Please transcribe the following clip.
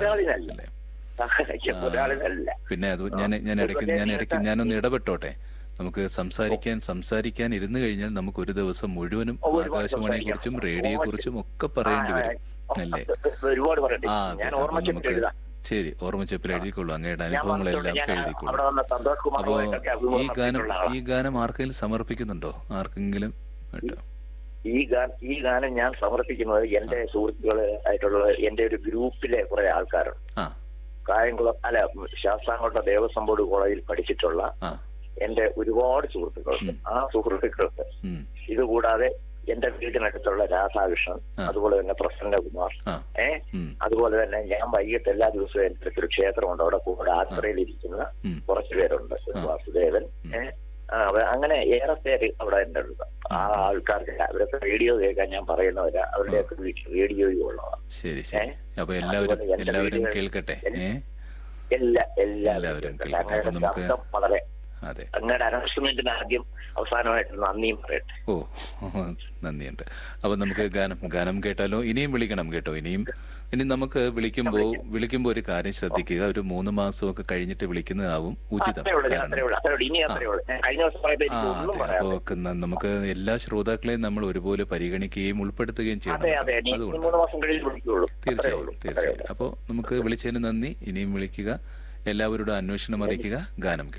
ഒരാളിനല്ല അല്ലേ സഹായിക്കാൻ ആ. ഒരാളിനല്ല പിന്നെ അത് ഞാൻ ഞാൻ ഇടയ്ക്ക് ഞാൻ ഇടയ്ക്ക് ഞാനൊന്ന് ഇടപെട്ടോട്ടെ നമുക്ക് സംസാരിക്കാൻ സംസാരിക്കാൻ ഇരുന്നു കഴിഞ്ഞാൽ നമുക്ക് ഒരു ദിവസം മുഴുവനും ഒരുപാട് ആകാശവാണിയെ കുറിച്ചും റേഡിയോയെ കുറിച്ചും ഒക്കെ പറയേണ്ടി വരും അല്ലേ ഒരുപാട് പറയട്ടെ ആ അതെ ഞാൻ അപ്പൊ ഓർമ്മ നമുക്ക് എഴുതാം ശരി ഓർമ്മച്ചപ്പിൽ എഴുതിക്കൊള്ളൂ അങ്ങയുടെ ഞാൻ അനുഭവങ്ങളെല്ലാം വന്നിട്ടുണ്ട്. ഞാൻ എഴുതിക്കൊള്ളൂ അവിടെ വന്ന സന്തോഷ് അപ്പോ കുമാറുമായിട്ടൊക്കെ ഈ അഭിമുഖം ഗാനം നടത്തിയിട്ടുള്ള ആളാ. ഈ ഗാനം ആർക്കെങ്കിലും സമർപ്പിക്കുന്നുണ്ടോ ആർക്കെങ്കിലും ആയിട്ടോ? ഈ ഗാനം ഈ ഗാനം ഞാൻ സമർപ്പിക്കുന്നത് എന്റെ സുഹൃത്തുക്കള് ആയിട്ടുള്ള എന്റെ ഒരു ഗ്രൂപ്പിലെ കുറെ ആൾക്കാരുണ്ട് ആ കായംകുളം അല്ല ശാസ്താംകോട്ട ദേവസ്വം ബോർഡ് കോളേജിൽ പഠിച്ചിട്ടുള്ള ആ എന്റെ ഒരുപാട് സുഹൃത്തുക്കളുണ്ട് ഉം. ആ സുഹൃത്തുക്കൾക്ക് ഉം ഇതുകൂടാതെ എന്റെ വീടിനടുത്തുള്ള രാധാകൃഷ്ണൻ ആ. അതുപോലെ തന്നെ പ്രസന്നകുമാർ ആ ഏ ഉം അതുപോലെ തന്നെ ഞാൻ വൈകിട്ട് എല്ലാ ദിവസവും എന്റെ അടുത്തൊരു ക്ഷേത്രമുണ്ട് അവിടെ കൂടെ ആശ്രയിലിരിക്കുന്ന ഉം കുറച്ച് പേരുണ്ട് ആ. വാസുദേവൻ ഉം. ഏ ആ, അവ- അങ്ങനെ ഏറെ പേര് അവിടെ ഉണ്ട് ആ ആൾക്കാർക്ക് അവരൊക്കെ റേഡിയോ കേൾക്കാൻ ഞാൻ പറയുന്നവരാ അവരുടെയൊക്കെ വീട്ടിൽ റേഡിയോയും ഉള്ളതാണ് ശരി ശരി അപ്പൊ എല്ലാവരും അതുപോലെ എന്റെ എല്ലാവരും വീടുകൾ- കേൾക്കട്ടെ ഏ എല്ലാ എല്ലാവരും എല്ലാവരും കേൾക്കട്ടെ. അപ്പൊ അങ്ങയുടെ നമുക്ക് ശബ്ദം വളരെ അതെ അങ്ങയുടെ അനൗൺസ്മെന്റിന് ആദ്യം അവസാനമായിട്ട് നന്ദിയും പറയട്ടെ ഓ നന്ദിയുണ്ട് അപ്പൊ നമുക്ക് ഗാനം ഗാനം കേട്ടാലോ ഇനിയും വിളിക്കണം കേട്ടോ ഇനിയും ഇനി നമുക്ക് വിളിക്കുമ്പോ വിളിക്കുമ്പോ ഒരു കാര്യം ശ്രദ്ധിക്കുക ഒരു മൂന്ന് മാസമൊക്കെ കഴിഞ്ഞിട്ട് വിളിക്കുന്നതാവും ഉചിതം അത്രേ ഉള്ളൂ ഞാൻ കാരണം അത്രേ ഉള്ളൂ അത്രേ ഉള്ളൂ ഇനി അത്രേ ഉള്ളൂ ഞാൻ കഴിഞ്ഞ ദിവസം പറയുമ്പോൾ ആ എനിക്ക് ഒന്നും അതെ പറയാം അപ്പോ ക- ന- നമുക്ക് എല്ലാ ശ്രോതാക്കളെയും നമ്മൾ ഒരുപോലെ പരിഗണിക്കുകയും ഉൾപ്പെടുത്തുകയും ചെയ്യണം അതെ അതെ ഇനി അതുകൊണ്ട് മൂന്ന് മാസം കഴിഞ്ഞ് വിളിക്കുള്ളൂ അത്രേ തീർച്ചയായും ഉള്ളൂ അത്രേ തീർച്ചയായും ഉള്ളൂ അപ്പോ നമുക്ക് വിളിച്ചതിന് നന്ദി ഇനിയും വിളിക്കുക എല്ലാവരോടും അന്വേഷണം അറിയിക്കുക ഗാനം കേൾക്കുക